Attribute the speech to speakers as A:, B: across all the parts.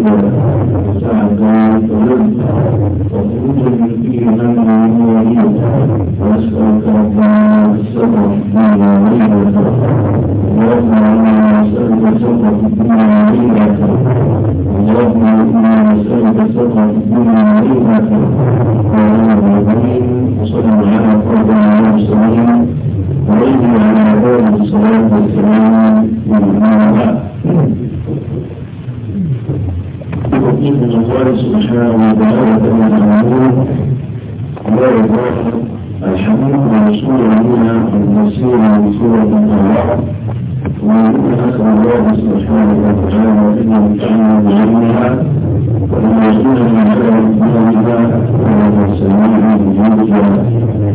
A: شديدا وسعة طويلة وخروجا من فيه من وليد وأسألك ربنا السبب في الدنيا وليلة اللهم إنا نسألك السبب في الدنيا وليلة اللهم إنا نسألك السبب في الدنيا وليلة وصلى على فرد المرسلين وعلم على باب الصلاة والسلام من بعد بتوفيق من الله سبحانه وتعالى كما تعلمون لا يضاف الحديث عن رسول الله المسير من سورة الله ومن أسأل الله سبحانه وتعالى أن يمتعنا بعلمها وأن يرزقنا من خير بها ومن سميع بجودها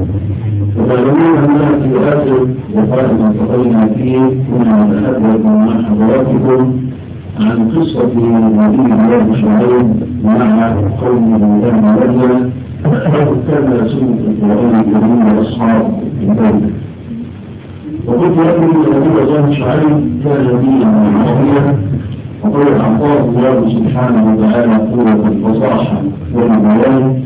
A: وتعلمون أننا في آخر وقائد انتقلنا فيه كنا نتحدث مع حضراتكم عن قصة نبي الله شعيب مع قومه أهل مدين كان سنة القرآن الكريم وأصحاب البيت وقلت لكم أن نبي الله شعيب كان نبيا من العربية وقد أعطاه الله سبحانه وتعالى قوة الفصاحة والبيان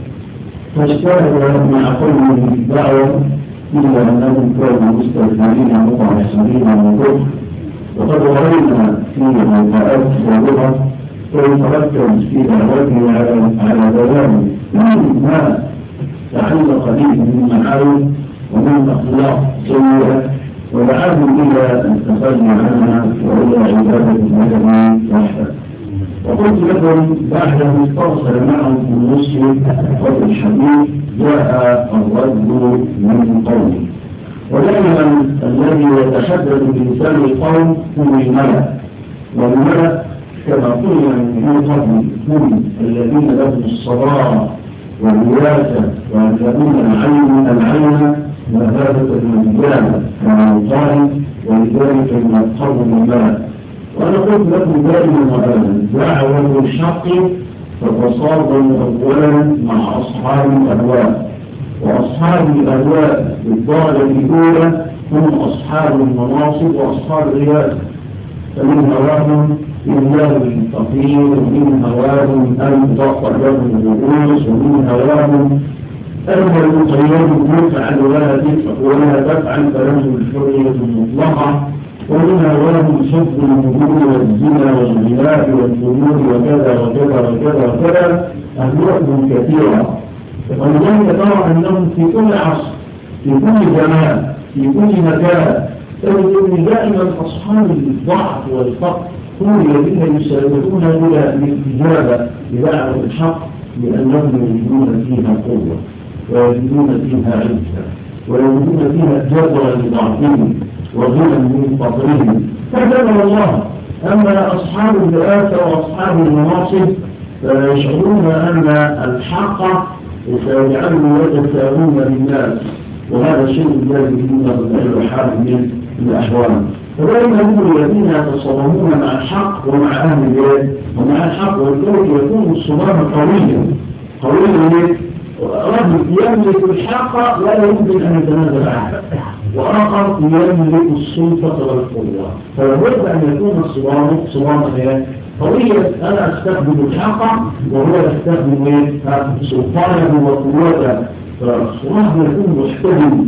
A: فاجتهد مع قومه في الدعوة إلا أنهم كانوا مستكبرين متعصبين من كفر وقد رأينا في اللقاءات السابقة كيف ركز في دعوته على على بيان ما تعلق به من معارف ومن أخلاق سيئة ودعاهم إلى التخلي عنها وإلى عبادة الله وحده وقلت لكم بعد أن استرسل معهم في المسجد قبل الحديث جاء الرد من قومه ودائما الذي يتحدث بلسان القوم هم الملأ والملأ كما قلنا من قبل هم الذين لهم الصلاة والولاة ويعلمون العين العين مهابة المجال والمطاعم ولذلك ينقضوا الملأ وأنا قلت لكم دائما وأبدا دعوة الحق تتصادم أولا مع أصحاب الأهواء وأصحاب الأهواء بالضالة الأولى هم أصحاب المناصب وأصحاب الرياسة فمن هواهم إله الفقير ومن هواهم أن تقطع لهم الرؤوس ومن هواهم أن المقيم يفعل ولا تفعل ولا تفعل فله الحرية المطلقة ومن هواهم حب الهدوء والزنا والغناء والفجور وكذا وكذا وكذا وكذا أهواءهم كثيرة ولذلك ترى أنهم في كل عصر في كل زمان في كل مكان تجد دائما أصحاب الضعف والفقر هم الذين يسابقون إلى الاستجابة لدعوة الحق لأنهم يجدون فيها قوة ويجدون فيها عزة ويجدون فيها جبرا لضعفهم وغنى من فقرهم فكذا الله أما أصحاب الرئاسة وأصحاب المناصب فيشعرون أن الحق سيجعلهم يتساءلون بالناس وهذا شيء لا يريدونه غير حال من الأحوال فدائما هم الذين يتصرفون مع الحق ومع أهل البيت ومع الحق ولذلك يكون الصدام قويا قويا رجل يملك الحق لا يمكن أن يتنازل عنه وآخر يملك السلطة والقوة فلابد أن يكون الصدام صداما قوية أنا أستخدم الحق وهو يستخدم سلطانه وقوته فالصدام يكون محتدم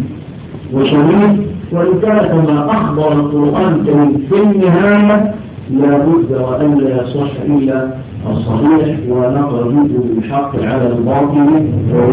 A: وشديد وإن كان كما أخبر القرآن الكريم في النهاية لابد وأن لا يصح إلا الصحيح ونقل بالحق على الباطل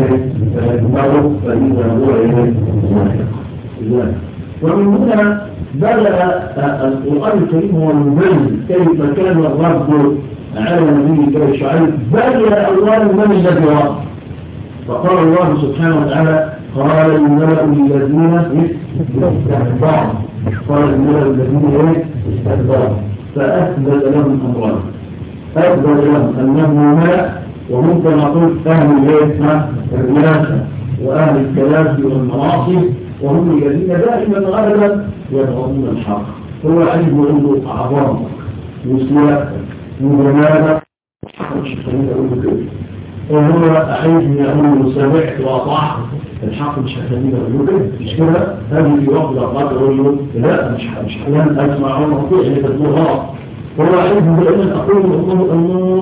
A: فيكبره فإذا هو إليه واحد ومن هنا بدأ القرآن الكريم هو المبين كيف كان الرد على نبيه كيف شعيب بدأ أولا من الذي رد فقال الله سبحانه وتعالى قال الملأ الذين استكبروا قال الملأ الذين استكبروا فأثبت لهم أمران أثبت لهم أنهم ملأ وهم كما قلت أهل البيت الرياسة وأهل الكراسي والمناصب وهم الذين دائما غالبا يبغضون الحق هو علم عنده أعظام وسلاء وجمالة مش خليني أقول كده وهو أعيد من أقول سمعت وأطعت الحق مش هخليني أقول كده مش كده هذه في وقت الأوقات أقول له لا مش مش حلال أسمع وأنا أطيع اللي تقول غلط هو أعيد من أن أقول الله الله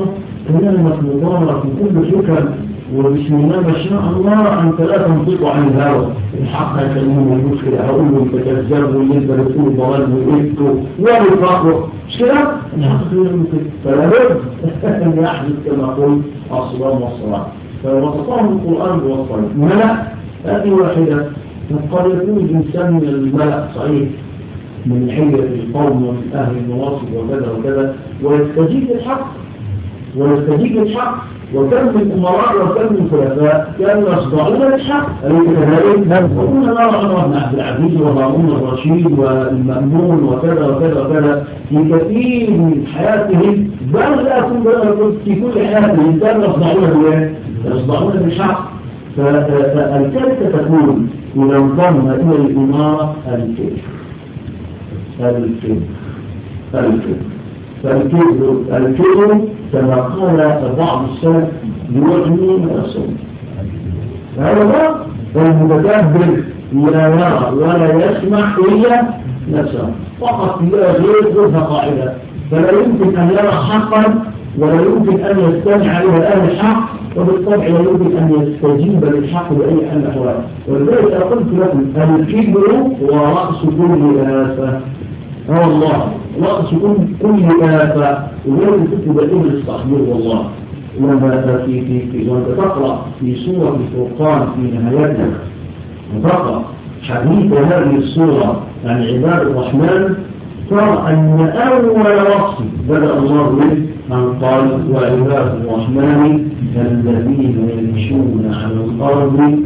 A: كلامك مبارك وكل فكر وبسم الله ما شاء الله أنت لا تنطق عن الهوى الحق يكلمه المشكلة هقول له أنت كذاب واللي أنت بتقول ضلال وإنته والفقر مش كده؟ الحق يقول كده فلا بد أن يحدث كما قلت الصلاة والصلاة فوسطهم القرآن بوصل ملأ هذه واحدة قد يكون الإنسان من الملأ صحيح من حية القوم ومن أهل المواصف وكذا وكذا ويستجيب للحق ويستجيب للحق وكم من أمراء وكم من خلفاء كانوا يصدعون للحق أليس كذلك؟ وكنا نرى عمر بن عبد العزيز وهارون الرشيد والمأمون وكذا وكذا وكذا في كثير من حياتهم بل لا أكون في كل حياتهم كانوا يصدعون بالله يصدعون بالحق فالكارثة تكون إذا انضم إلى الإمارة الكذب الكذب الكذب فالكذب الكذب كما قال بعض السلف يغني من السنة هذا المتكبر لا يرى ولا يسمع إلا نفسه فقط لا غير ذو قاعدة فلا يمكن أن يرى حقا ولا يمكن أن يستمع إلى أهل الحق وبالطبع لا يمكن أن يستجيب للحق بأي حال الأحوال ولذلك قلت لكم الكبر هو رأس كل آفة اه والله رأس كل كل آفة ولازم تكتب الإبن الصحيح والله لما في في في وانت تقرأ في سورة الفرقان في نهايتها وتقرأ حديث هذه السورة عن عباد الرحمن ترى أن أول وصف بدأ الله به من قال وعباد الرحمن الذين يمشون على الأرض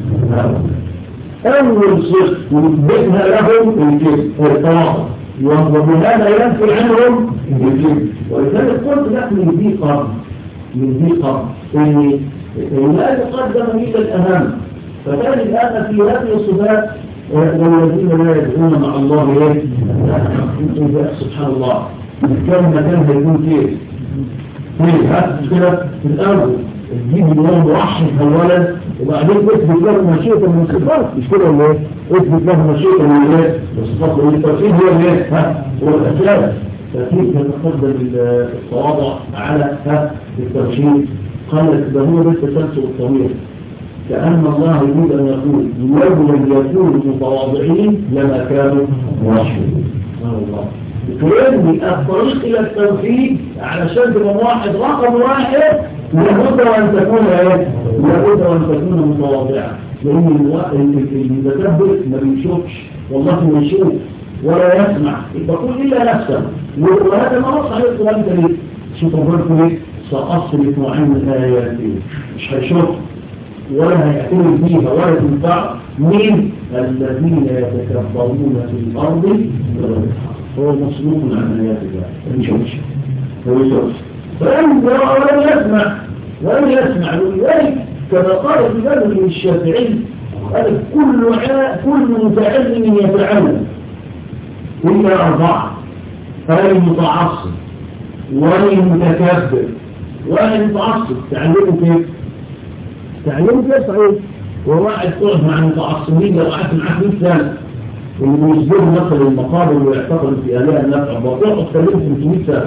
A: أول صفة يثبتها لهم التواضع وبهذا ينفي عنهم الجن ولذلك قلت لك من ذي قرن من ذي قرن ان لا يقدم الى الاهم فكان الان في هذه الصفات والذين لا يدعون مع الله ايه سبحان الله كم مكان هيكون كيف كيف ها كده في الارض تجيب الله موحد اولا وبعدين اثبت له مشيئة من الصفات مش كده ولا ايه؟ اثبت له مشيئة من ايه؟ الصفات والتوحيد هو الايه؟ ها؟ هو الاسلام فكيف يتقدم التواضع على ها التوحيد؟ قال ده هو ده التسلسل الطويل كأن الله يريد أن يقول لو لم يكونوا متواضعين لما كانوا موحدين الله تريد الطريق إلى التوحيد علشان تبقى واحد رقم واحد لابد وأن تكون ايه؟ لابد وأن تكون متواضعا لأن المتكبر ما بيشوفش والله ما يشوف ولا يسمع يقول إلا نفسه وهذا ما وصح عليه القرآن الكريم شوف ربنا ايه؟ سأصرف عن آياتي مش هيشوف ولا هيعتمد بيها ولا تنفع من الذين يتكبرون في الأرض ولا هو مصروف عن آيات الله ما يشوفش ما يشوفش فلم يرى ولم يسمع ولم يسمع ولذلك كما قال في ذلك الشافعي قال كل كل متعلم يتعلم إلا أربعة المتعصب والمتكبر والمتعصب تعلمه كيف؟ تعلمه كيف صحيح؟ وواحد تقعد مع المتعصبين لو قعدت معاه 100 سنة اللي بيصدروا مثلا المقابر ويعتقدوا في آلهة النفع وتقعد تكلمه 500 سنة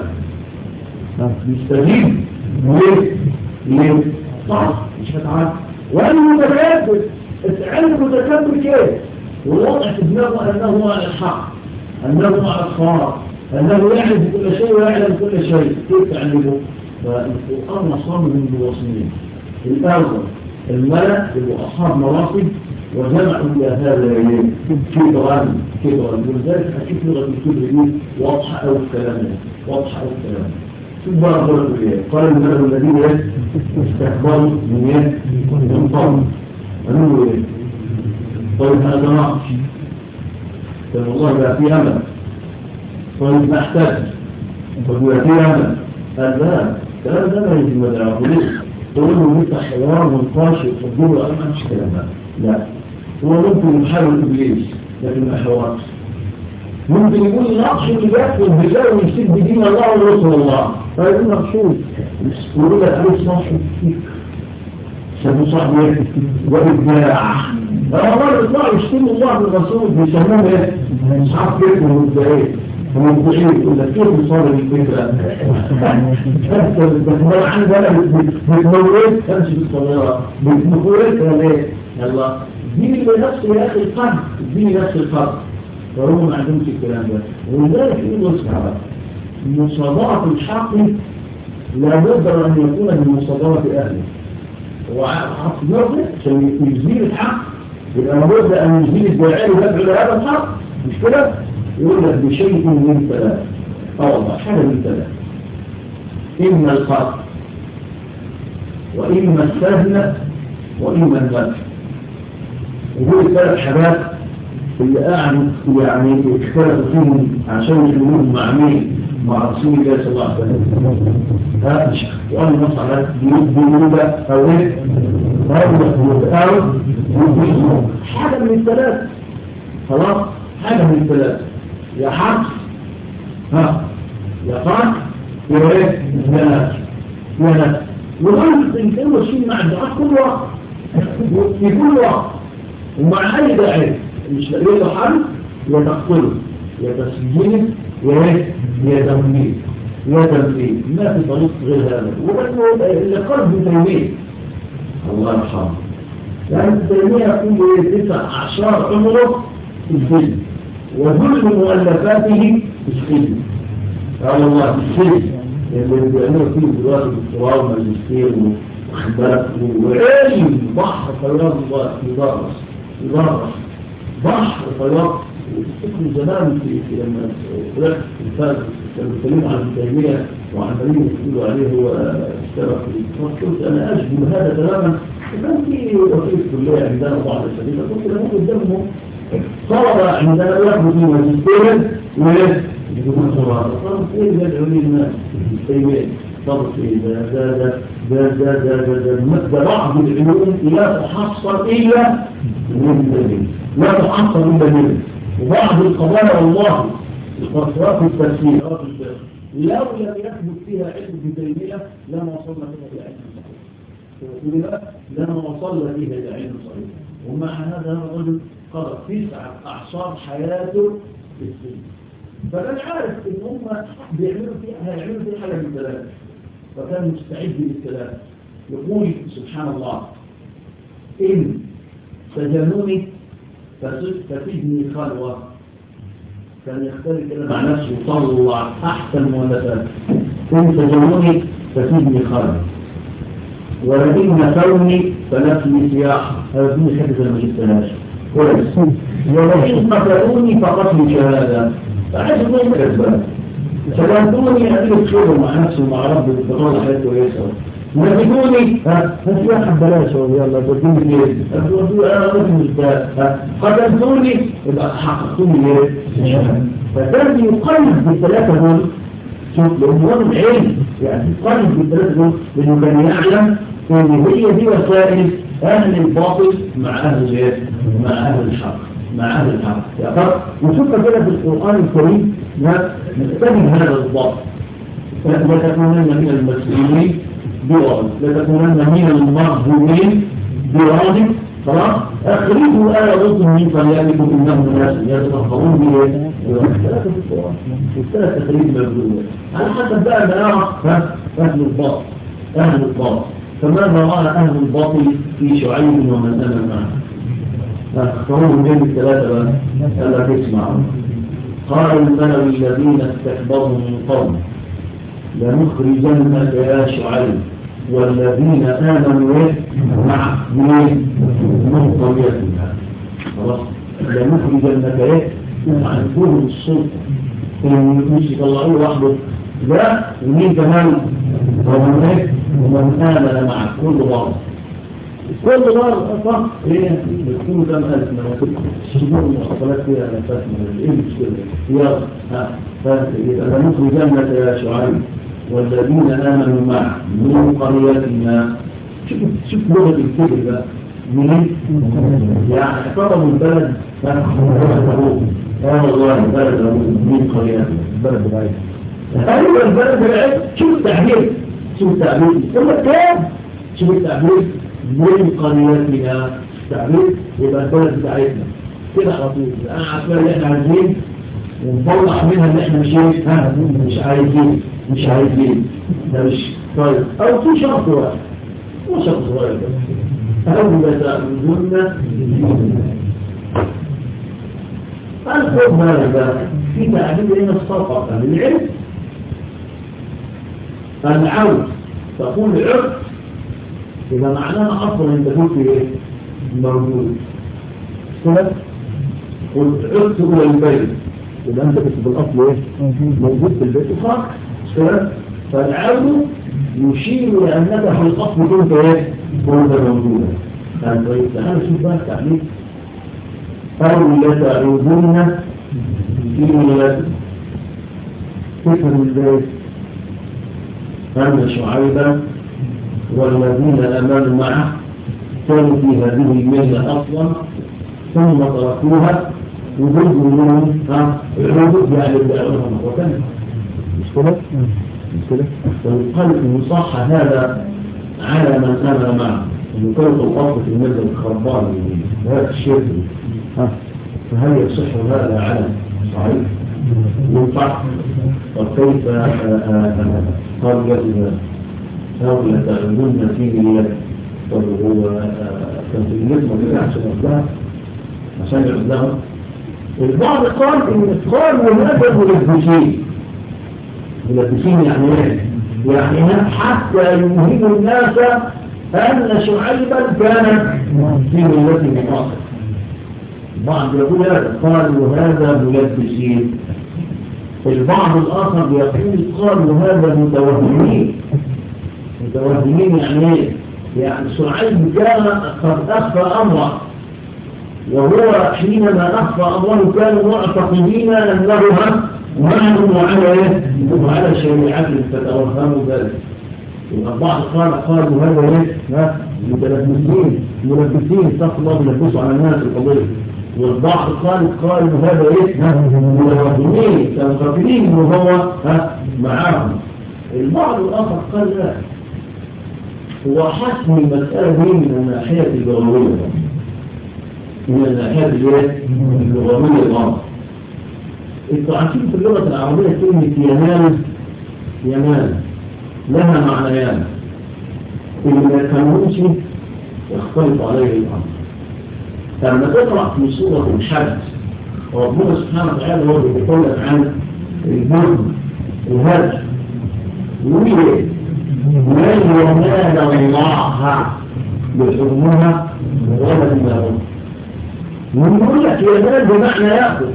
A: يستجيب ليه؟ ليه؟ صح مش هتعرف وأنا متكبر العلم متكبر كيف؟ وواضح في دماغه أنه على الحق أنه على الصواب أنه يعلم كل شيء ويعلم كل شيء كيف تعلمه؟ فالقرآن صار من الوصيين الأول الملأ اللي أصحاب مراتب وجمعوا إلى هذا اليوم كبرا كبرا ولذلك أكيد لغة الكبر دي واضحة أو الكلام واضحة أو الكلام ثم بارك الله قال الملأ الذين استكبروا من يد من قوم قالوا إيه؟ طيب هذا ناقش كان والله بقى في أمل طيب نحتاج طيب بقى في أمل قال لا الكلام ده ما يجي مدعاه ليه؟ تقول له انت حوار ونقاش وتفضله انا ما عنديش كلام ده لا هو ممكن يحاول ابليس لكن ما حوارش ممكن يقول نقش كتاب والبجاء ويسيب بدين الله ورسول الله فيقول مقصود يقول لك عليه صاحب فيك سمو صاحب وإبداع فالله يطلع يشتم الله بالرسول بيسموه ايه؟ اصحاب فيك وإبداعين ومبدعين يقول لك كيف نصادر الفكرة بس عندنا بتموت تمشي بالصغيرة بتموت ليه يلا اديني نفس يا اخي القلب اديني نفس القلب فهم ما عندهمش الكلام ده ولذلك يقول اسمع مصادرة الحق لابد ان يكون من مصادرة اهله وعقد نظر عشان يزيل الحق يبقى لابد ان يزيل الداعي ويدعو لهذا الحق مش كده يقول لك بشيء من ثلاث اه والله حاجه من ثلاث اما القتل واما السهل واما المدح ودول الثلاث حاجات اللي قاعد يعني اختلفوا فيهم عشان يخلوهم مع مين؟ مع رسول الله صلى الله عليه وسلم. ها مش وقال النص على بيقولوا او ايه؟ او او حاجه من الثلاث خلاص حاجه من الثلاث يا حق ها يا قاك يا ايه؟ يا ناس يا ناس وغير ان كانوا شيء مع الدعاء كل وقت في كل وقت ومع اي داعي مش لاقي له حل يا تقتله يا تسجيله يا ايه يا تمويل يا تمثيل ما في طريق غير هذا وبس اللي قلب تيميه الله يرحمه يعني تيميه يقول تسع اعشار عمره في الفيلم وكل مؤلفاته في السجن قال الله في السجن اللي بيعملوا فيه دلوقتي دكتوراه وماجستير واخد بالك وعلم بحر طيران الله يدرس يدرس بحر طيران من زمان في في لما طلعت الفاز كانوا بيتكلموا عن تيميه وعن دليل يقولوا عليه هو اشترك في قلت انا اشبه هذا تماما كان في وكيل كليه عندنا بعض الشباب قلت له قدامهم طلب عندنا ياخذ في ماجستير ويجب الصراحه طب ايه اللي يدعو لي الناس تيميه طب ايه ده ده ده ده ده ده ده ده ده بعض العلوم لا تحصل الا من دليل لا تحصل الا من وبعض القضايا والله القرصات التفسيرات لو لم يثبت فيها علم بتيميه لما وصلنا فيها الى علم صحيح لما وصلنا فيها الى علم صحيح ومع هذا الرجل قضى تسعة أعصار حياته في السجن فكان عارف إن هم بيعملوا فيها هيعملوا فيها حاجة من ثلاثة فكان مستعد للثلاثة يقول سبحان الله إن سجنوني فتجني خلوة كان يختلف كده مع نفسه وطلع أحسن مؤلفات إن سجنوني فتجني خلوة ولئن نفوني فنفني سياحة هذا دي حدث المجلس كويس ولئن قتلوني فقتل شهادة فعايز الله كذبان سلامتوني أدرك شغل مع نفسه ومع ربي بطول حياته كويسة نجدوني ها في واحد بلاش يلا تدوني ليه انا رجل قتلتوني يبقى حققتوني ليه فكان يقلب بالثلاثة دول شوف لأنه هو العلم يعني يقلب بالثلاثة دول لأنه كان يعلم ان هي دي وسائل اهل الباطل مع اهل الايه مع اهل الحق مع اهل الحق يا فرق وشوف كده في القران الكريم نستخدم هذا الضبط لا تكونن من المسؤولين براد لا تكونن من المظلومين براد خلاص اخرجوا آية رسل من قرياتكم انهم ناس يتفقهون به والثلاثة في القرآن والثلاث تخريج مبذولة على حسب بقى ما يرى اهل الباطل اهل الباطل فماذا رأى أهل الباطل في شعيب ومن أمن معه فهم بين الثلاثة بقى ألا تسمعوا قال الملو الذين استكبروا من قوم لنخرجنك يا شعيب والذين آمنوا مع من من قريتنا خلاص لنخرجنك ايه عن كل السلطة مش يطلعوه وحده لا ومين كمان ومن ايه ومن آمن مع كل ضرب كل ضرب صح ايه بتكون كم ألف من الشجور المحصلات فيها ألفات من ايه المشكلة يلا ها فيبقى لنخرجنك يا شعيب والذين آمنوا معه من قريتنا شوف شوف لغة الكذب بقى منين؟ يعني اعتبروا البلد قال الله البلد من قريتنا البلد بعيد ايوه البلد بعيد شوف التعبير شوف التعبير ثم كام شوف التعبير من قريتنا التعبير يبقى البلد بتاعتنا كده على طول انا عارفين اللي احنا عايزين ونطلع منها ان احنا مش ايه ها مش عايزين مش عايزين ده مش طيب او في شرط واحد مو شرط صغير بس او لتأخذن الحكم هذا في تعبير هنا الصفقة للعلم العود تقول عرض إذا معناها أصلا أنت قلت إيه موجود كده قلت عرضت إلى البيت إذا أنت كنت بالأصل إيه موجود في البيت وخلاص كده فالعود يشير إلى أنك في الأصل كنت إيه كنت موجودا طيب تعالى شوف بقى التعليق أو لتعودن في ملاد كفر البيت أن شعيبا والذين أمنوا معه كانوا في هذه الملة أصلا ثم تركوها وجزء منهم عبود يعني بدأوها مرة مشكلة؟ مشكلة؟ ويقال إن صح هذا على من آمن معه إن كانت الأصل في الملة الخربان هذا الشرك فهل يصح هذا على صحيح؟ ينفع وكيف قال جزء هؤلاء تعلمون في مليات طب هو كان في النسبة كده عشان يصدها عشان يصدها البعض قال ان قال هذا ملبسين ملبسين يعني ايه؟ يعني حتى يوهم الناس ان شعيبا كان في ملة مصر بعض يقول هذا قالوا هذا ملبسين البعض الآخر يقول قالوا هذا متوهمين متوهمين يعني ايه؟ يعني شعيب كان قد أخفى أمره وهو حينما أخفى أمره كانوا معتقدين أنه معهم وعلى ايه؟ وعلى شريعته فتوهموا ذلك البعض قال قالوا هذا ايه؟ متلبسين ملبسين استغفر الله بيلبسوا على الناس القضيه والبعض قال قال هذا ايه متوهمين كانوا فاكرين انه هو معاهم البعض الاخر قال لا هو حسم المساله دي من الناحيه اللغويه من الناحيه اللغويه الغلط انتوا عارفين في اللغه العربيه كلمه ينال ينال لها معنيان اللي ما كانوش يختلط عليه الامر لما تقرأ في سورة الحج ربنا سبحانه وتعالى هو بيتكلم عن الجرم الهرج يقول ايه؟ من ينال الله بحكمها ولا بما يقول لك ينال بمعنى ياخذ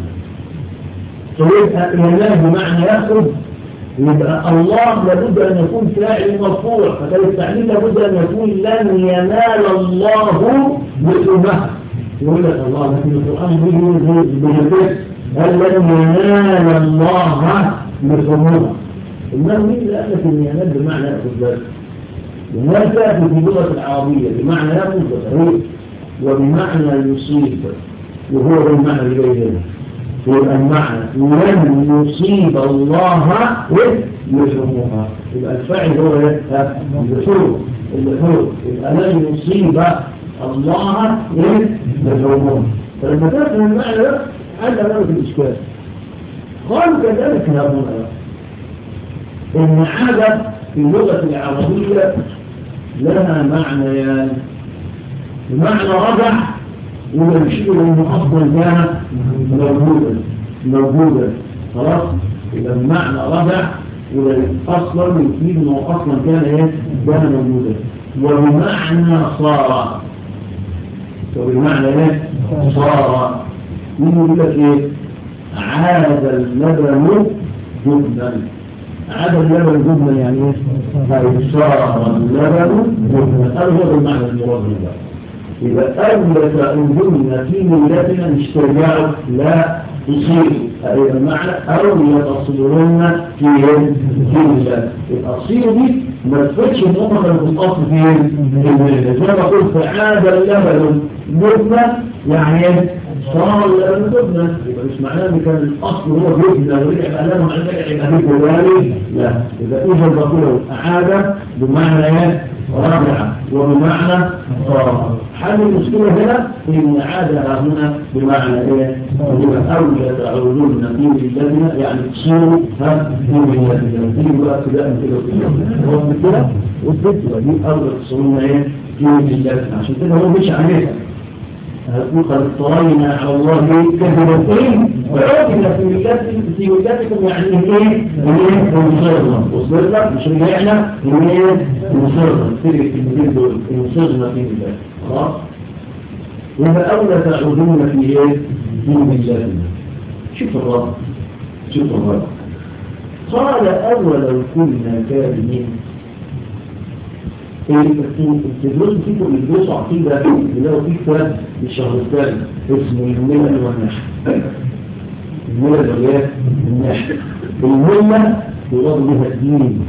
A: فيبقى ينال بمعنى ياخذ يبقى الله لابد أن يكون فاعل مرفوع فكان التعليل لابد أن يكون لن ينال الله بحكمها يقول لك الله لكن القرآن بيقول بجدد هل لن ينال الله بحكمها إنه مين اللي قال لك إن ينال بمعنى يأخذ ذلك ينال تأتي في اللغة العربية بمعنى يأخذ وتهريب وبمعنى يصيب وهو ده المعنى اللي جاي هنا يبقى المعنى لن يصيب الله يحرمها يبقى الفاعل هو ايه؟ الحر الحر يبقى لن يصيب الله يحرمها فلما تفهم المعنى ده حل لنا في الاشكال قالوا كذلك هنا ان عادة في اللغة العربية لها معنيان بمعنى رجع ويشير انه اصلا كان موجودا موجودا خلاص اذا المعنى رجع وده اصلا يفيد انه اصلا كان ايه كان موجودا وبمعنى صار وبمعنى ايه صار يقول لك ايه عاد اللبن جبنا عاد اللبن جبنا يعني ايه صار اللبن جبنا هذا هو المعنى المراد ده إذا أولت أنزلنا في ملتنا اشتجاعوا لا تصير هذا المعنى أو يتصيرون في في ملة الأصيل دي ما تفتش النقطة في الأصل في الملة زي ما قلت فعاد اللبن جبنة يعني صار اللبن جبنة يبقى مش معناه ان كان الأصل هو جبنة ورجع ألم عن ذلك يبقى في كذلك لا إذا إجا بقول أعاد بمعنى ايه رابعة وبمعنى صار حل المشكلة هنا إن عادها هنا بمعنى إيه يبقى أولى تعودون في ملتنا يعني تصيروا ها في ملتنا دي بقى ابتداء كده هو كده والفتوى دي أولى تصيرون إيه في ملتنا عشان كده هو مش عليها هتقول قد افترينا على الله كذبتين وعوقنا في ملتكم في ملتكم يعني ايه؟ ايه؟ مصرنا وصرنا مش رجعنا ايه؟ مصرنا في الكلمتين دول مصرنا في ملتكم خلاص؟ يبقى أولى تعودون في ايه؟ في ملتنا شوف الرب شوف الرب قال أولا كنا كاذبين التدرس فيكم الدروس عقيدة اللي هو في كتاب الشهر الثاني اسمه الملل والنحل الملل والياء النحل الملة يراد بها الدين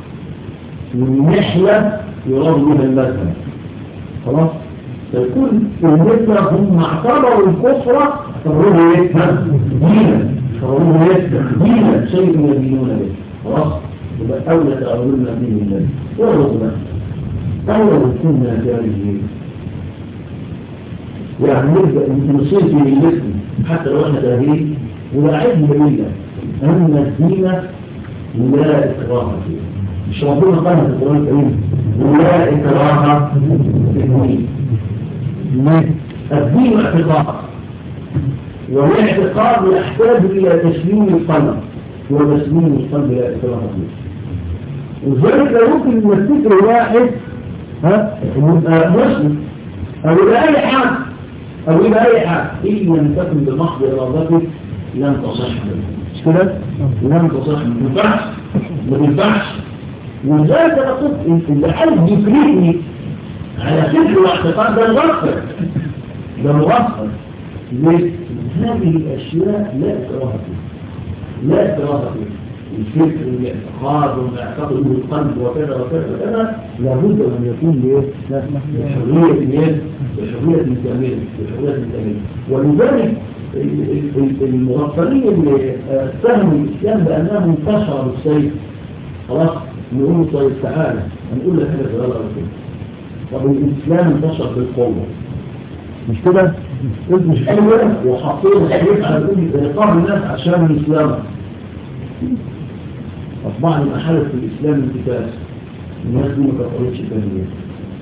A: والنحلة يراد بها المذهب خلاص فيكون الملة هم اعتبروا الكفر اعتبروه ايه؟ دينا اعتبروه ايه؟ دينا شيء يدينون به خلاص يبقى أولى تعودنا به الله والرغبة أول كنا جاريين يعني نبدأ نصير في ملتنا حتى لو احنا جاهلين ولاعبنا لله أن الدين لا إكراه فيه مش ربنا قال في القرآن الكريم ولا إكراه في الدين الدين اعتقاد والاعتقاد يحتاج إلى تسليم القلب وتسليم القلب لا إكراه فيه وذلك يمكن أن الفكر واحد ها يبقى مسلم أو يبقى أي حاجة أو يبقى أي حاجة إن لم تكن بمحض إرادتك لن تصح مش كده؟ لن تصح ما تنفعش ما تنفعش ولذلك أنا قلت اللي عايز يكرهني على فكر واعتقاد ده مغفر ده مغفر ليه؟ هذه الأشياء لا إكراه فيها لا إكراه فيها الفكر والاعتقاد ومعتقد القلب وكذا وكذا وكذا لابد ان يكون لايه؟ بحريه الايه؟ بحريه الكامله بحريه الكامله ولذلك المغفلين اللي فهموا الاسلام بانه انتشر بالسيف خلاص نقول طيب تعالى هنقول لك حاجه صغيره كده طب الاسلام انتشر بالقوه مش كده؟ انت مش قوه وحطينا السيف على كل رقاب الناس عشان الاسلام أصبح المحالة في الإسلام انتكاس الناس دي ما كفرتش التنمية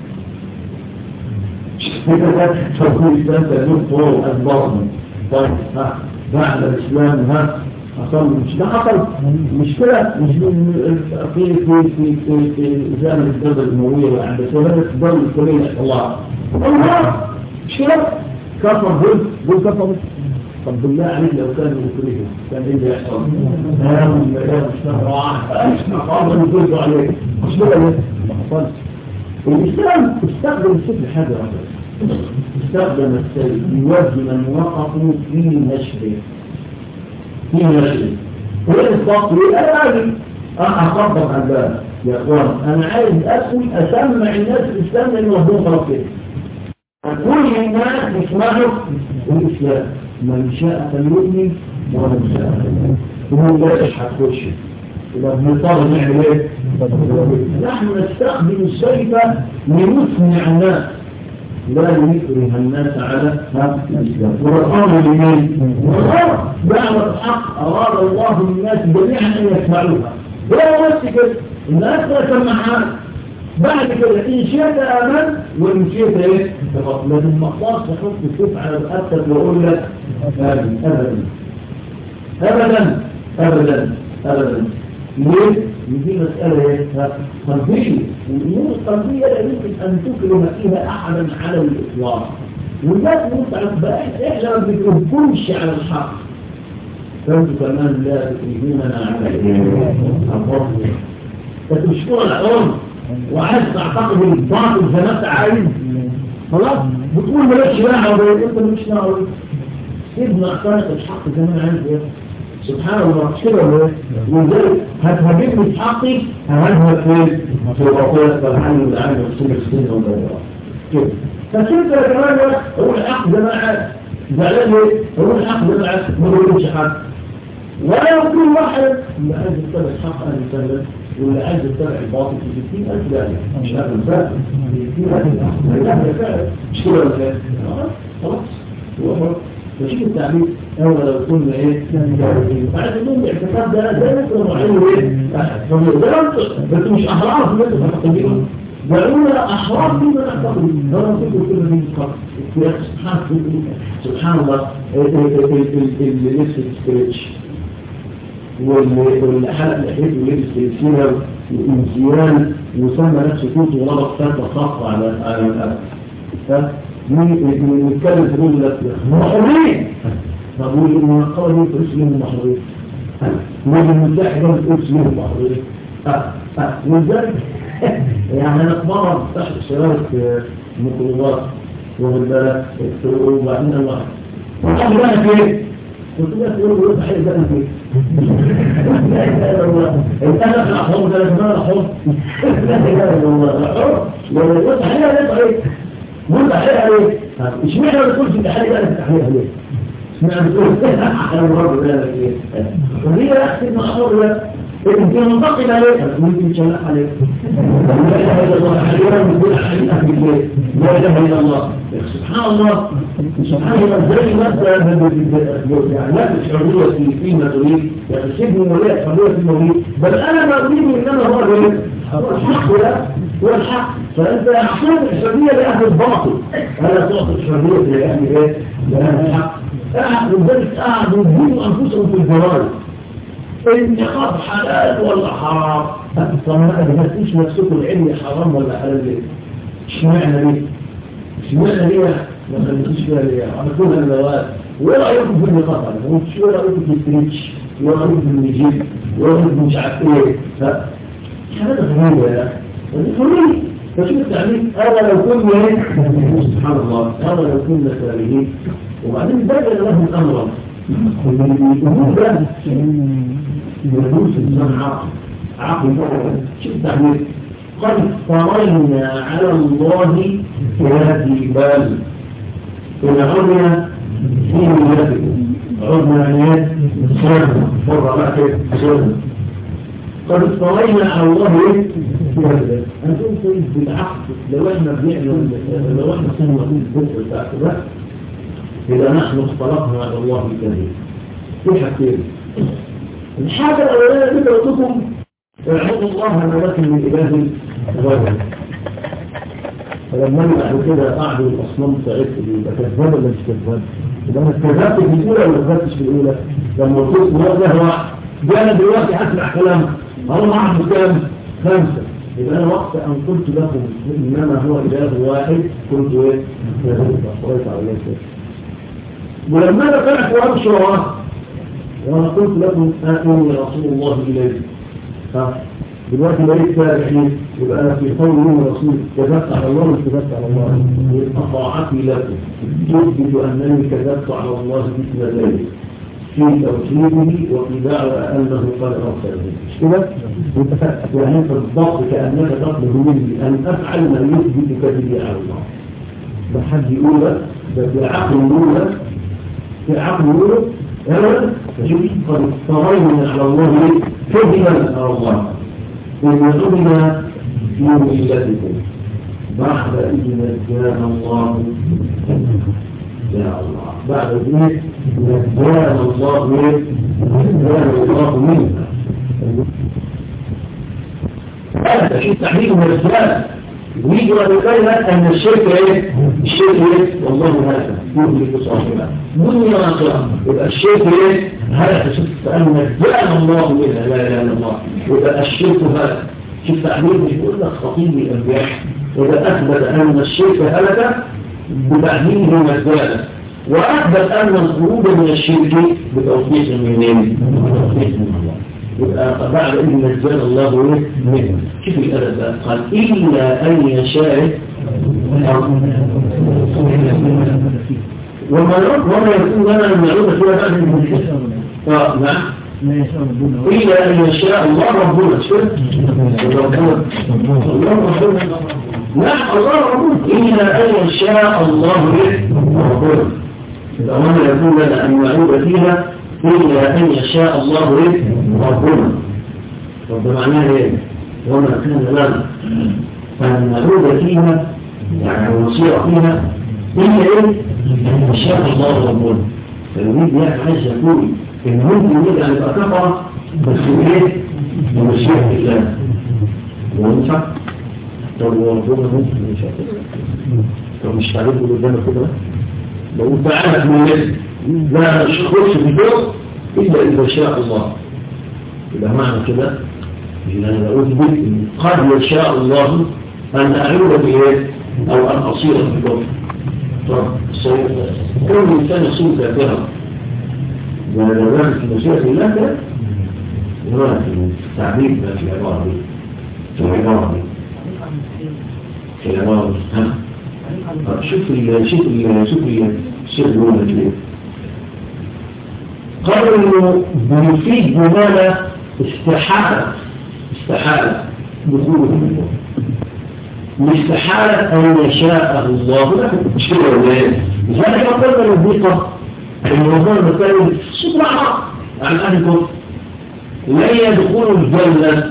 A: كده تقول الإسلام تأمين طول الباطن طيب ها بعد الإسلام ها حصل مش ده حصل مش كده مش في في في في في زمن الدولة الأموية والعباسية بدأت الدولة الإسلامية الله الله مش كده كفر دول دول كفروا طب بالله عليك لو كانوا يكرهوا كان ايه اللي يحصل؟ نام لا مش نافع يفرضوا عليك مش كده ما حصلش الاسلام استخدم السيف حاجه واحده استخدم السيف يوجه من وقفوا في نشره في نشره وايه الضغط ايه انا عايز اخبط على الباب يا اخوان انا عايز ادخل اسمع الناس الاسلام لان ربنا خلاص كده كل الناس يسمعوا الاسلام من شاء فليؤمن ومن شاء فليؤمن ومن لا يشحت كل شيء يبقى بنضطر نعمل ايه؟ نحن نستخدم السيف لنسمع الناس لا نكره الناس على الاسلام والامر لمن؟ والله دعوه الحق اراد الله للناس جميعا ان يسمعوها ولا بس كده الناس لا سمعها بعد كده إن شئت آمن وإن شئت إيه تفضل لكن ما أقدرش أحط السيف على رقبتك وأقول لك آمن أبدا أبدا أبدا أبدا ليه؟ دي مسألة إيه؟ قلبية والأمور القلبية لا يمكن أن تكرم فيها أحدا على الإطلاق والناس مستعد بقى إحنا ما بنكرهكمش على الحق فأنتوا كمان لا تكرهوننا على الإيه؟ الرفض فتشكر العمر وعايز تعتقد الباطل زي ما انت عايز خلاص بتقول مالكش دعوه انت مالكش دعوه سيبنا اعتنق الحق زي ما انا عايز ايه سبحان الله مش كده ولا ايه؟ ولذلك هتهاجمني في حقي ههاجمك فين؟ في الباطل والعلم والعلم والسنه السنه والبيضاء كده بس انت يا كمان هو الحق زي ما انا عايز زعلان ليه؟ هو الحق زي ما انا عايز ما بقولش حد ولا كل واحد اللي عايز يتبع الحق انا يسلم واللي عايز يتبع الباطل في 60000 داهية مش هذا الفرق 60000 مش كده ولا خلاص خلاص هو حر فشوف التعبير أو لو كنا إيه بعد اليوم الاعتقاد ده ده نقدر نعمله إيه ده بس مش أحرار في الناس المعتقدين وعلونا أحرار فيما نعتقد ده نصيب كل من سبحان سبحان الله اللي لسه سكريتش واللي حلق لحيته ولبس سلسلة وإنسيان وسمى نفسه كنت وربط فتة خاصة على على الأرض نتكلم تقول لك محرمين فأقول إن قال لي تسلم محرمين نجي المتاح ده تسلم محرمين ولذلك يعني أنا مرة تحت شرايط ميكروباص واخد بالك وبعدين الله وقال لي أنا فين؟ قلت له يقول له صحيح ده أنا فين؟ لا إله إلا الله أنا في الأحرام ده لازم أنا الأحرام لا إله إلا الله الأحرام لو يقول صحيح ده صحيح مو تحليل عليه اشمعنى بتقول في تحليل انا تحليل عليه اشمعنى بتقول انا برضه ده ايه وهي احسن ما اقول يمكن ننتقد عليه ممكن نشلح عليه لا اله الا الله احيانا نقول احيانا اهل البيت لا اله الا الله سبحان الله سبحان الله ازاي مثلا يعني لا الحريه في فيما تريد يعني سيبني ولا الحريه في المريد بل انا ما اريد انما هو الحق ولا هو الحق فانت اعطيت الحريه لاهل الباطل انا تعطي الحريه لاهل ايه؟ لاهل الحق قاعد لذلك قاعد يدينوا انفسهم في الجوال النقاب حلال ولا حرام طب ما ادهتوش نفسكم العلم حرام ولا حلال ليه اشمعنى ليه اشمعنى ليه ما خليتوش فيها ليه عملتوها اللوات وايه رايكم في النقاب ما قلتش ايه رايكم في الستريتش وايه رايكم في النجيب وايه رايكم مش عارف ايه حاجات غريبه يا اخي فشوف التعليم هذا لو كنا ايه سبحان الله هذا لو كنا سالمين وبعدين بدل لهم امرا يدوس الإنسان عقل عقل شوف التعبير قد افترينا على الله كاذبا إن عدنا في ملتكم عدنا يعني سرنا مرة بقى كده سرنا قد افترينا على الله كاذبا أنتم طيب بالعقل لو احنا بنعمل لو احنا سنة الجزء بتاعت الرأس إذا نحن اختلقنا على الله الكريم في حاجتين الحاجة الأولانية اللي قلتكم اعبدوا الله ما لكم من إله غيره فلما بعد كده قعدوا الأصنام بتاعتهم يبقى كذاب ولا مش كذاب؟ يبقى أنا كذبت في الأولى ولا كذبتش في الأولى؟ لما قلت له ده هو ده أنا دلوقتي هسمع كلام أنا أعرف كام؟ خمسة يبقى أنا وقت أن قلت لكم إنما هو إله واحد قلت إيه؟ كذبت أخوات على الله ولما انا طلعت وامشي وراه وانا قلت لكم اتوني رسول الله اليه ها دلوقتي بقيت تاريخي يبقى انا في قول من الرسول كذبت على الله مش كذبت على الله يبقى طاعتي لكم تثبت انني كذبت على الله مثل ذلك في توحيده وفي دعوى انه قد ارسله مش كده؟ يعني انت بالضبط كانك تطلب مني ان افعل ما يثبت كذبي على الله ده حد يقول لك ده بالعقل يقول لك في عقل يقول أنا قد افترينا على الله كذبا على الله إن عدنا في ملتكم بعد إذ نجانا الله يا الله بعد إذ نجانا الله نجانا الله منها هذا في تحريم الرسالة ويجي ويقول أن الشرك إيه؟ الشرك إيه؟ والله هذا يهلك صاحبه دنيا آخرة يبقى الشرك إيه؟ هذا شفت أن جاء الله إلى لا إله إلا الله يبقى الشرك هذا شوف تعبير مش بيقول لك خطيب الأنبياء إذا أثبت أن الشرك هلك بتعليمه مزالا وأثبت أن الخروج من الشرك بتوفيق منين؟ بتوفيق من الله يبقى بعد إذن نزل الله منه كيف الأدب بقى قال إلا أن يشاء وما وما يكون لنا أن نعود فيها بعد المنحة نعم إلا أن يشاء الله ربنا شوف ربنا الله ربنا نعم الله ربنا إلا أن يشاء الله ربنا الأمر يكون لنا أن نعود فيها إلا أن يشاء الله ربنا رب معناه إيه وما كان لنا أن نعود فيها يعني ونصير فيها إلا إيه أن يشاء الله ربنا فيريد يعني عايز يقول ان ممكن يجعل يبقى كفر بس ايه بمشيئة الله وينفع طب هو ربنا ممكن مش طب مش تعرفه اللي قدامك كده لو انت عارف من الناس لا تخش في الدور الا اذا شاء الله يبقى معنى كده إن أنا بقول بك قد يشاء الله أن أعود بإيه أو أن أصير في الكفر طب كل إنسان يصير كافرا ولو كان في مشيئة الله كده هناك تعبير ما في العبارة دي في العبارة دي في العبارة دي ها طب شوف ال شوف ال شوف الشيخ بيقول لك ليه قالوا انه بيفيد جمالة استحالة استحالة دخوله في الكفر استحالة أن يشاء الله لكن مش كده ولا ايه؟ لذلك قلنا للضيقة الموضوع المثالي سبحان عن أهل الكفر لن يدخلوا الجنة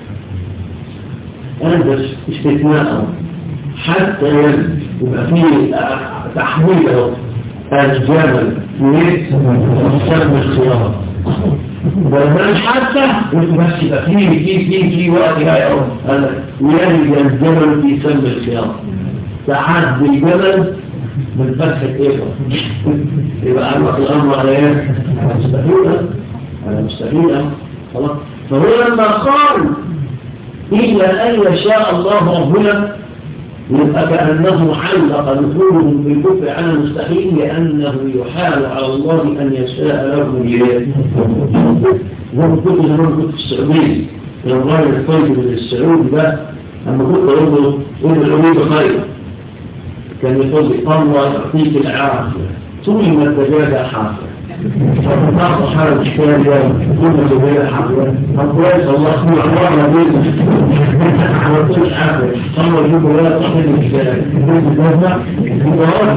A: هذا استثناء حتى يبقى فيه تحويل الجمل من سلم الخيار ومن حتى بس يبقى فيه في في في وقت لا يوم يلج الجمل في سلم الخيار تعد الجمل من فتح ايه يبقى عمق الامر على ايه مستحيل على مستحيل خلاص فهو لما قال إلا أن يشاء الله ربنا يبقى كأنه علق دخولهم بالكفر على المستحيل لأنه يحال على الله أن يشاء له بيه زي كنت زمان كنت في السعودية الراجل الطيب السعودي ده لما كنت أقول له إن العلوم خير كان يقول لي الله يعطيك العافية طول ما الدجاجة حافظة فبتعرف حالة الشكال يوم كل سبيل حافظة فكويس الله اسمه الله نبيل على طول حافظ الله يجيب ولا تحفظ الشكال يقول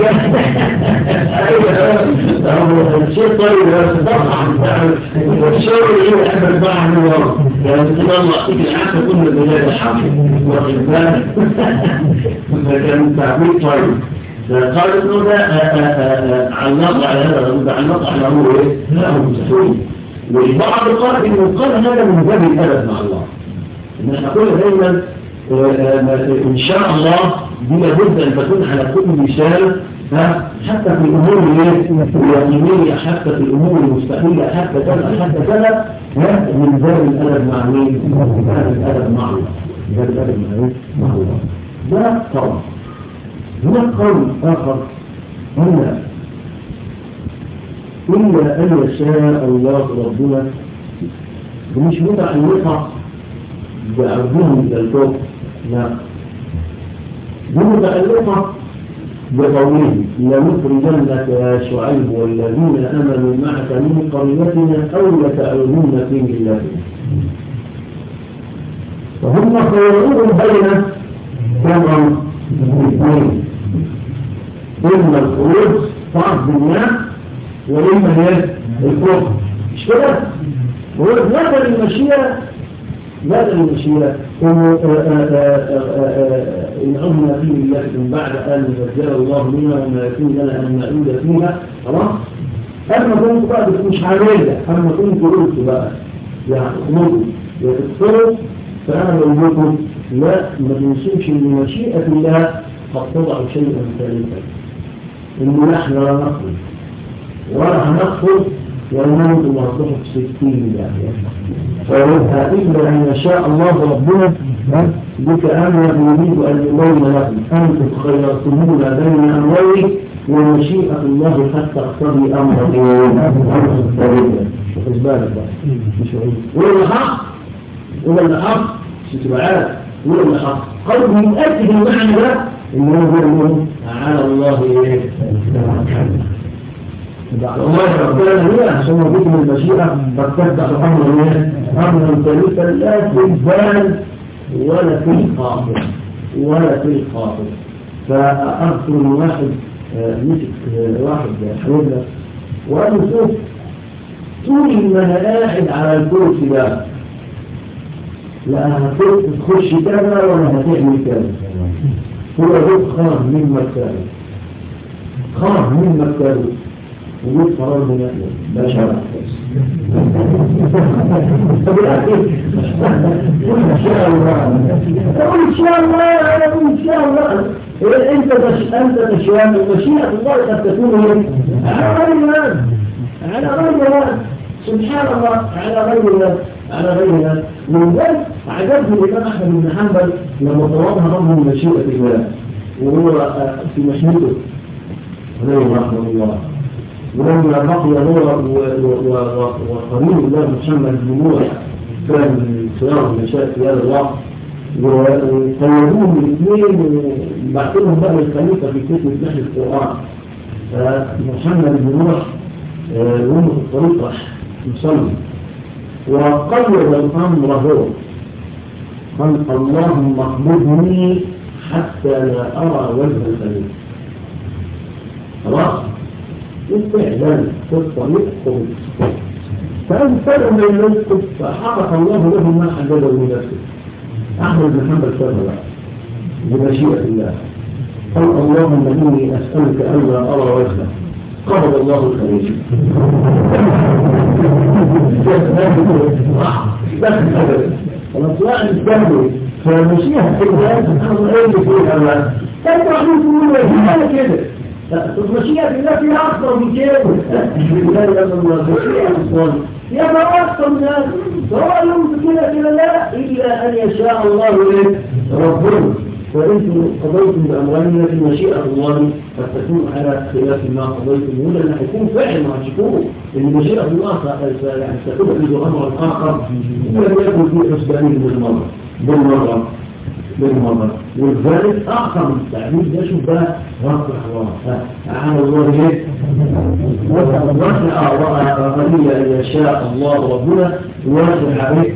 A: ايوه الشيء طيب بس طبعا والشيء اللي يحب البعض من ورا يعني كده الله يعطيك العافية كل الدجاجة حافظ واخد بالك كان تعبير طيب قال انه ده علق على هذا علق على امره ايه؟ لا هو مستحيل والبعض قال انه قال هذا من باب الادب مع الله ان احنا نقول دايما ان شاء الله دي لابد ان تكون على كل مثال حتى في الامور اليقينيه حتى في الامور المستحيله حتى كذا حتى كذا من باب الادب مع مين؟ من باب الادب مع الله من باب الادب مع الله ده طبعا هناك قول آخر أن إلا أن يشاء الله ربنا مش متعلقة بعرضهم إلى الكفر لا دي متعلقة بقوله لنخرجنك يا شعيب والذين آمنوا معك من قريتنا أو لتعلمون في ملتنا فهم خيرون بين كم الاثنين إما الخروج طعب بالناس وإما هي الكفر مش كده؟ بدل المشيئة بدل المشيئة إنه إن عدنا فيه الله من بعد أن يبدل الله منا وما يكون لنا أن نعود فيها خلاص؟ أما كنت بقى مش عاملة أما كنت قلت بقى يعني اخرجوا وتكفروا فأنا بقول لكم لا ما تنسوش ان مشيئة الله قد تضع شيئا ثالثا انه نحن لا نخرج ولا هنخرج ونموت ونصبح في ستين يعني فيبقى إلا أن يشاء الله ربنا بك أنا يريد أن يبين لكم أنتم خيرتمونا بين أمرين ومشيئة الله حتى اقتضي أمر أمر الثالثة خد بالك بقى مش ولا الحق ولا الحق تبقى عارف ولا الحق قالوا بيؤكد المعنى ده ان هو يقول على الله ايه الله ربنا هي عشان موجود من المشيئة فتفتح أمر ايه أمر ثالثا لا في البال ولا في الخاطر ولا في الخاطر فأذكر من واحد مسك واحد حبيبنا وقال له شوف طول ما انا قاعد على الكرسي ده لا هتخش كذا ولا هتعمل كذا هو رزق خرج من مكانه خرج من مكانه وجود قرار هنا ده شرع طب ان شاء الله قول ان شاء الله انا اقول ان شاء الله انت مش انت مش مشيئة الله قد تكون هي على غير الناس على غير الناس سبحان الله على غير الناس على غير الناس من ذلك عجبني الامام احمد بن حنبل لما طلبها رب مشيئة الله وهو في مشيئته عليه رحمه الله ولما بقي نور وقريب الله محمد بن نوح كان من صيام المشايخ في هذا الوقت وقيدوهم الاثنين وبعثوا بقى الخليفه في كتب نحو القران فمحمد بن نوح يوم في الطريق راح يصلي وقيد الامر هو قال اللهم اقبضني حتى لا ارى وجه الخليفه خلاص استعلان في الطريق قبل فانفروا من المسجد فحقق الله له ما حدده لنفسه احمد بن حنبل كذا بمشيئه الله قال اللهم اني اسالك الا ارى وجهك قبض الله الخليج خلاص لا نستهدف فمشيئة الله سبحانه وتعالى في الله تبقى حدود الله كده مشيئة الله فيها أكثر من كده يبقى أكثر من هذا سواء يمكن كده كده لا إلا أن يشاء الله إيه ربنا وإنتم قضيتم بأمرين لكن مشيئة الله قد تكون على خلاف ما قضيتم هنا لأن هيكون فعل مع الشكور إن مشيئة الله يعني ستبعد أمر آخر ولم يكن في حسبانه بالمرة بالمرة بالمرة والذلك آخر من التعبير ده شوف بقى رفع الله تعالى الله ايه واسع غنية إذا شاء الله ربنا واسع عليه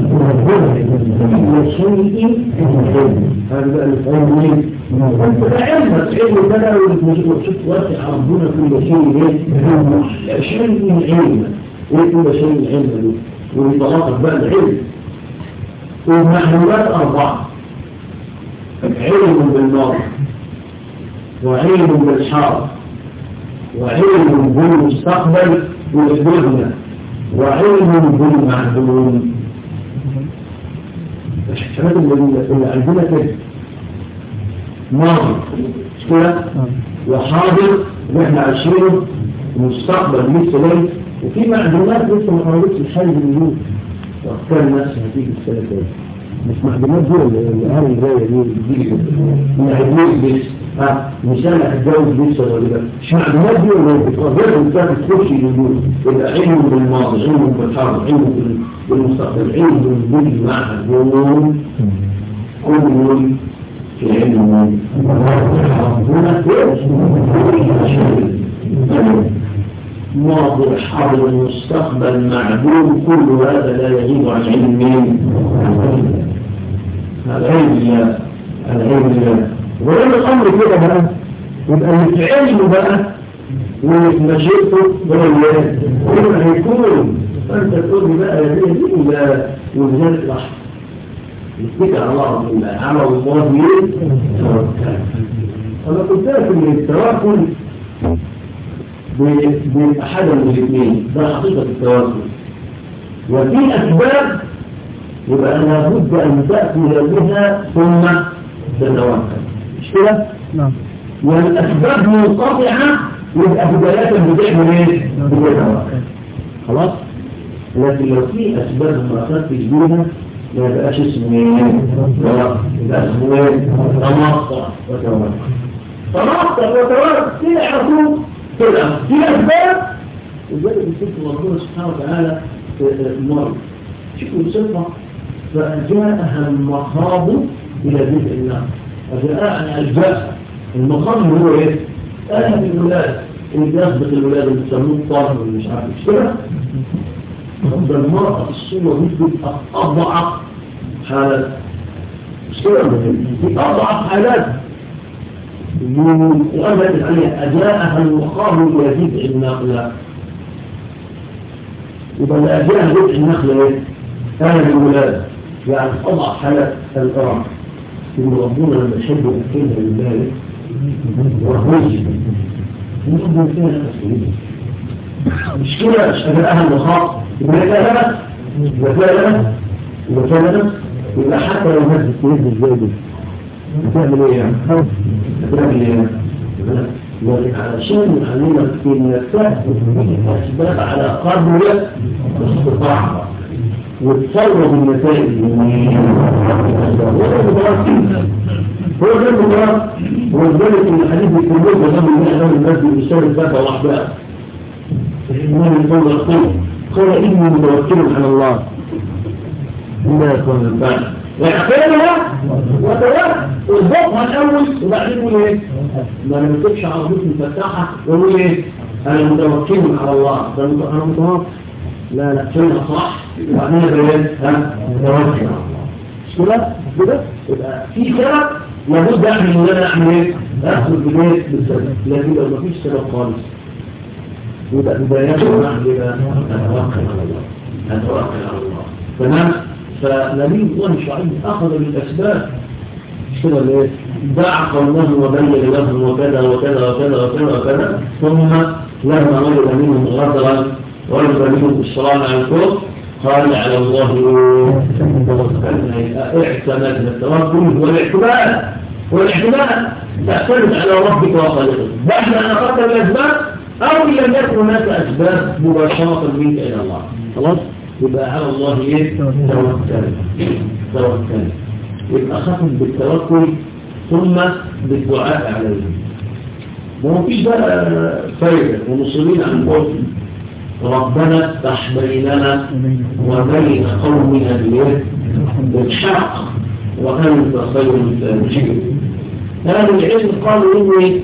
A: ربنا شيء هذا بقى الفعل ايه علمك علم بقى شوف واسع ربنا كل شيء ايه شيء علم ايه كل شيء علم ويتلاقى بقى العلم والمحلولات أربعة علم بالنار وعلم بالحاضر وعلم بالمستقبل والبغنى وعلم بالمعدوم الحاجات اللي عندنا كده ماضي مش كده وحاضر اللي احنا عايشينه ومستقبل لسه جاي وفي معلومات لسه ما قربتش الحل الوجود وافكار الناس هتيجي السنه الجايه مش معلومات دول اللي قال الجايه دي دي يعني ها مثال هتجوز لسه ولا لا مش معلومات دي ولا بتقدر انت تخش الوجود يبقى علم بالماضي علم بالحاضر علم بالمستقبل علم بالمعدوم كل في علم هنا ماضي حاضر مستقبل معدوم كل هذا لا يغيب عن علم مين العلم الله العلم الله ولما الامر كده بقى يبقى اللي في علمه بقى ومشيئته ولا الله ولا هيكون فانت تقول لي بقى يا دي دي ولا وبذلك لحظه يتكل على الله رب الله على الله ايه انا كنت فاكر ان التواكل بأحد من الاثنين ده حقيقة التواصل وفي أسباب يبقى لابد أن تأتي بها ثم تتوكل مش كده؟
B: نعم
A: والأسباب منقطعة يبقى بداية بتعمل ايه؟ بتتوكل خلاص؟ لكن لو في أسباب ما أخذتش بيها ما يبقاش اسمه ايه؟ يبقى اسمه ايه؟ تمطع وتوكل تمطع وتوكل تعرفوا كده في أسباب وذلك بسيطة ربنا سبحانه وتعالى مرض شوفوا الصفة فجاءها المخاض إلى بيت الله وجاء الجاء المخاض هو إيه؟ أهل الولاد اللي يسبق الولاد اللي بيسموه طارق اللي مش عارف مش كده؟ طب المرأة في الصورة دي بتبقى أضعف حالات مش كده؟ دي أضعف حالات وأبدت عليها أجاءها المخاض إلى جذع النخلة يبقى اللي أجاءها جذع النخلة إيه؟ أهل الولادة يعني أضعف حالات الإرام إن ربنا لما يحب يأكلها لله وهوش يحب يأكلها تسليم مش كده مش قادر أهل وخاص يبقى لا لا يبقى لا لا يبقى لا لا يبقى حتى لو الناس بتنزل ازاي دي بتعمل ايه يعني؟ بتعمل ايه يعني؟ علشان يعلمك انك تهدف الاسباب على قدر استطاعتك وتصرف النتائج هو ده المبارك ولذلك ان الحديث الكبير ده من اهل المسجد بيشتغل فتره واحده الإمام يقول يقول قال إني متوكل على الله لا يكون البعض ويعقلها وتوكل ويضبطها الأول وبعدين يقول إيه ما أنا بتكش عربية مفتحة ويقول إيه أنا متوكل على الله أنا متوكل لا لا كلمة صح وبعدين يقول ها متوكل على الله مش كده كده يبقى في سبب لابد أعمل إن أنا أعمل إيه أدخل بداية بالسبب لكن لو مفيش سبب خالص يبقى بدايته نحن نتوكل على الله نتوكل على الله تمام فنبي الله شعيب أخذ بالأسباب كده ليه دعا قومه وبين لهم وكذا وكذا وكذا وكذا وكذا ثم لما وجد منهم غدرا وجد منهم إصرارا على الكفر قال على الله توكلنا اعتمدنا التوكل هو الاعتماد هو الاعتماد تعتمد على ربك وخالقك بعد أن أخذت الأسباب أو لم يكن هناك أسباب مباشرة منك إلى الله خلاص يبقى على الله إيه توكل توكل يبقى خفف بالتوكل ثم بالدعاء عليه ما هو فيش بقى فايدة ومصرين عن قول ربنا افتح بيننا وبين قومنا بالحق وأنت خير الفاتحين هذا العلم قالوا إني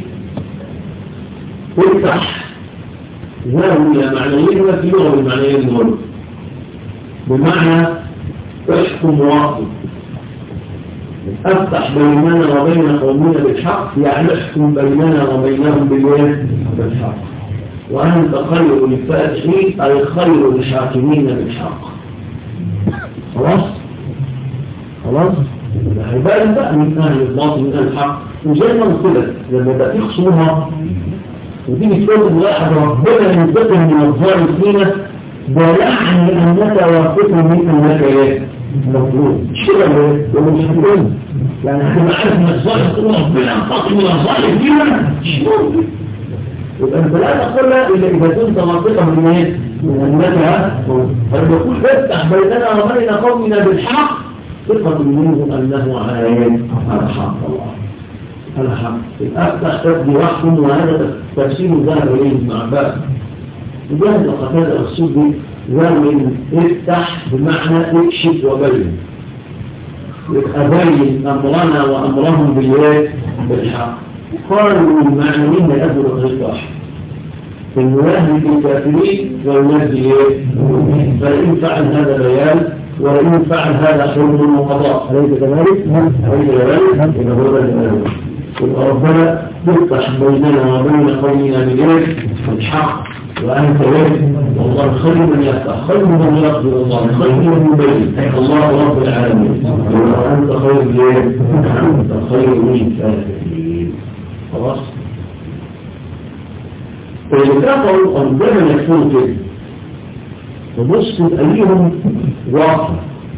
A: افتح زاوية معنيين وفي لغة المعنيين دول بمعنى احكم واقف افتح بيننا وبين قومنا بالحق يعني احكم بيننا وبينهم بالوين بالحق وأنت خير الفاتحين أي خير الحاكمين بالحق خلاص خلاص العبادة بقى من أهل الباطل من أهل الحق وزي ما قلت لك لما بقى يخصمها ودي تقول واحد ربنا ينتقم من الظالم فينا ده يعني انك واثق من انك ايه مفروض مش كده ليه؟ ولا مش هتقول يعني احنا عارف ان الظالم تقول ربنا ينتقم من الظالم فينا مش ممكن يبقى انت لا تقولها الا اذا كنت واثقا من ايه؟ من انك فلما يقول افتح بيننا وبين قومنا بالحق ثقة منهم انه على على حق الله على حق الأفتح تبدي وحكم وهذا تفسير ذهب إليه ابن عباس وجهد قتادة السودي ذهب افتح بمعنى اكشف وبين أبين أمرنا وأمرهم بالواد بالحق قالوا المعنيين يأذوا غير واحد المنهي الكافرين والمنهي فإن فعل هذا بيان وإن فعل هذا حكم وقضاء أليس كذلك؟ أليس كذلك؟ إذا هو ذلك ربنا تفتح بيننا وبين قومنا بذلك الحق وأنت وين والله خير من يفتح خير من يقدر الله خير من يبين الله رب العالمين وأنت خير ليه أنت خير من الكافرين خلاص فإذا ربنا يكون كده فبص أيهم واقع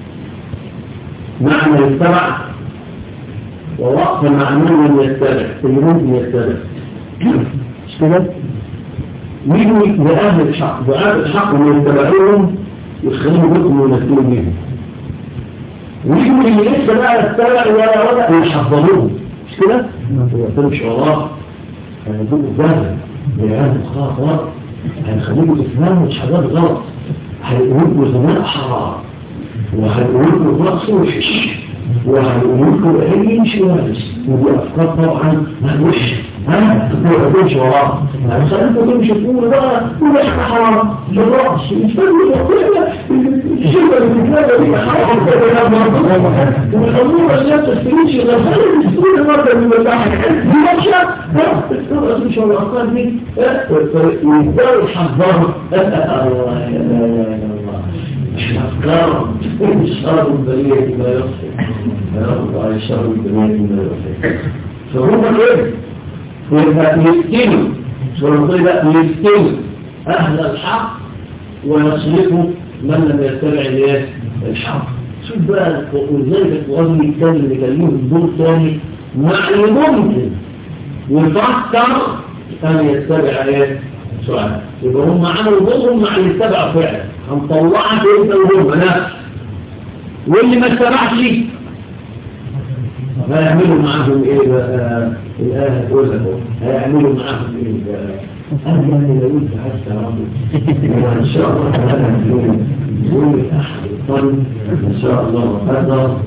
A: معنى يتبع ووقف مع من لم يتبع اللي ممكن يتبع مش كده؟ يجوا لأهل الحق وأهل الحق اللي يتبعوهم يخليهم يكونوا وينزلوا بيهم ويجوا اللي لسه بقى يتبع ولا ولا يحفظوهم مش كده؟ ما يقتلوش وراه هيدوك الزهر لأهل الخاطر هيخليكوا تفهموا مش حاجات غلط هيقولوا زمان حرام وهيقولوا رقص وحش وهيقولوا أي شيء ودي أفكار طبعا مهوش ها ما تقولش وراه عشان انت تمشي تقول بقى ولا احنا حرام الرقص مش فاهم الشركه اللي بتتلاقى دي حرام ويخلوها الناس تشتريش الا خلي تشتري المرة من المساحة دي ماشية ها مش هو الأفكار دي ويبدأوا يحذروا الله يا الله مش أفكار شر البرية ما يصل يا رب على شر البرية ما يصل فهم كده ويبقى يفتنوا ورسول بقى يفتنوا
B: أهل الحق ويصرفوا من لم يتبع الايه الحق شوف بقى ولذلك القرآن يتكلم يكلمهم دور ثاني مع اللي ممكن ويفكر أن يتبع ايه سؤال يبقى هم عملوا دورهم مع اللي اتبعوا فعلا هنطلعك انت وهم نفس واللي ما اتبعش هيعملوا معاهم ايه بقى الآية تقول لك هيعملوا معاهم ايه بقى أنا لو قلت حتى ربي وإن شاء الله هذا اليوم يوم الأحد الطيب إن شاء الله وقدر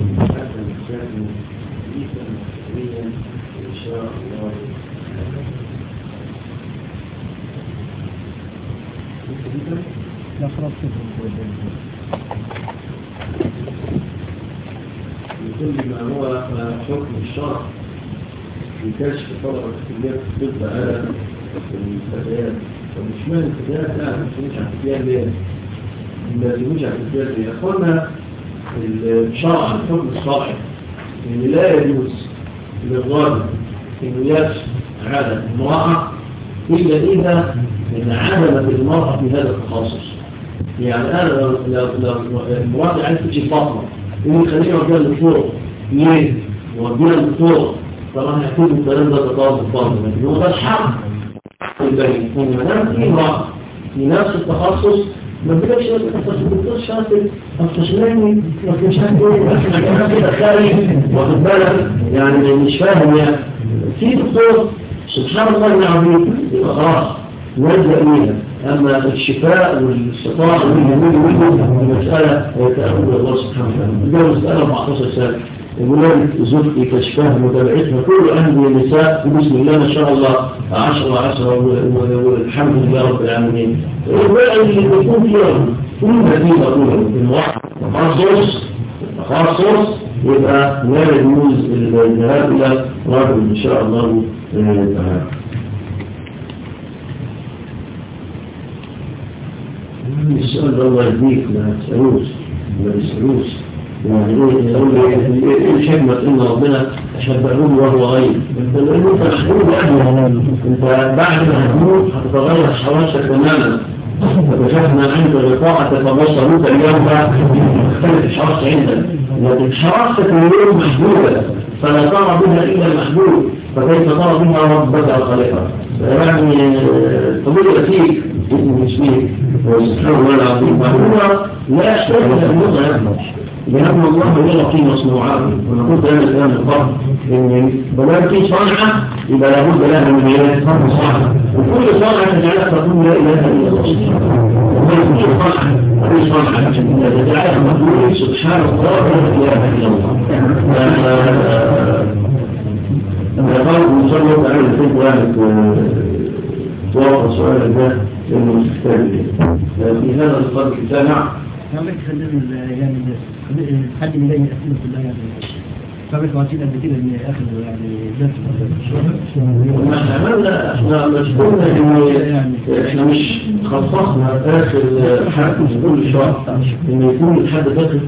B: إن شاء الله
C: لا خلاص
B: كل ما هو حكم الشرع في كشف طلبة الكليات الطب على الفتيات ومش معنى الفتيات لا مش على الفتيات ليه؟ ما لازموش على الفتيات ليه؟ أخوانا الشرع الحكم الصاحب إن لا يجوز للراجل إنه يكشف على امرأة إلا إذا انعدمت المرأة في هذا التخصص يعني أنا لو لو لو المرأة عايز تجي فاطمة يقول خلينا نوديها للدكتور ليه؟ نوديها للدكتور طبعا هيكون الكلام ده تطور بالفرض لكن هو ده الحق البين ان ما دام في امرأة في نفس التخصص ما بدكش تخصص الدكتور شاطر التشماني مش عارف ايه كده خارج واخد بالك يعني مش فاهم يعني في دكتور سبحان الله العظيم يبقى خلاص نلجأ إليها أما الشفاء والاستطاعة والجميل منه المسألة يتأمل الله سبحانه وتعالى ده مسألة 14 سنة يقول لك زوجتي كشفاها متابعتها كل أهل النساء بسم الله ما شاء الله 10 10 والحمد لله رب العالمين الوعي اللي بيكون فيها كل مدينة أولى الواحد تخصص تخصص يبقى لا يجوز الذهاب إلى رجل إن شاء الله تعالى السؤال ده الله يهديك ما تسألوش ما تسألوش يعني ايه يقول لي ايه الحكمة ان ربنا شبهون وهو غير انت لان انت محبوب يعني انت بعد ما هتموت هتتغير حواسك تماما فكشفنا عنك الرقاعة فبصروك اليوم تختلف الحواس عندك لكن حواسك اليوم محدودة فلا ترى بها إلا المحبوب فكيف ترى بها ربك خالقها يعني طبيعي فيك اسمه اسمه وسبحان الله العظيم وهو لا يحتاج إلى أن يضع لأن الله يلقي مصنوعاته وأنا قلت أنا الآن الفرق إن بلاد في صنعة يبقى لابد لها من إيه؟ صنعة وكل صنعة تجعلها تقول لا إله إلا الله وكل صنعة كل صنعة تجعلها مقبولة سبحان الله لا إله إلا الله أنا قال مصر تعالى الفيد واحد توقع سؤال ده لأنه مستحتاج في هذا الصدق الجامع
C: كمان خلينا يعني حد من اي اسئله كلها يعني فبك وعطينا قبل كده ان اخر يعني درس
B: ما عملنا احنا مشكورنا ان احنا مش خصصنا اخر حد في كل شهر ان يكون الحد فقط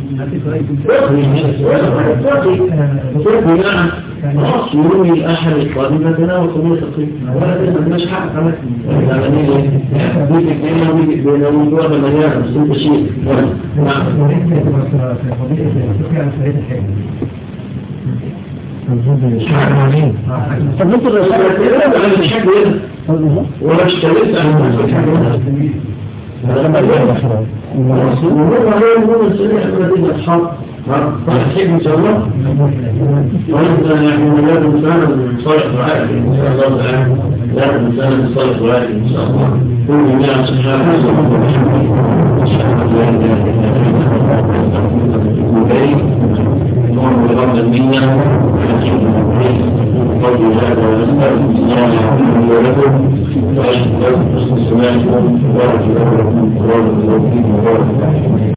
B: فقط نعم خلاص يوم الاحد القادم نتناول قضيه تقريبا ولا مش حق يعني بيتك بينا وبيتك بينا وبيتك بينا بس انت شيء نعم طب ممكن الرسالة مش حاجة ولا اشتريت عن هذا ما يحصل وهو لا يقول السريع الذي يحصل صحيح إن شاء الله وإنت يعني ولاد إنسان صالح وعائل إن شاء الله تعالى ولاد إنسان صالح وعائل إن شاء الله كل جميع سبحانه اللهم بغض المنة قول هذا ونسأل الله يحفظه ولكم وأشهد لكم حسن سماعكم وبارك لكم وبارك لكم وبارك لكم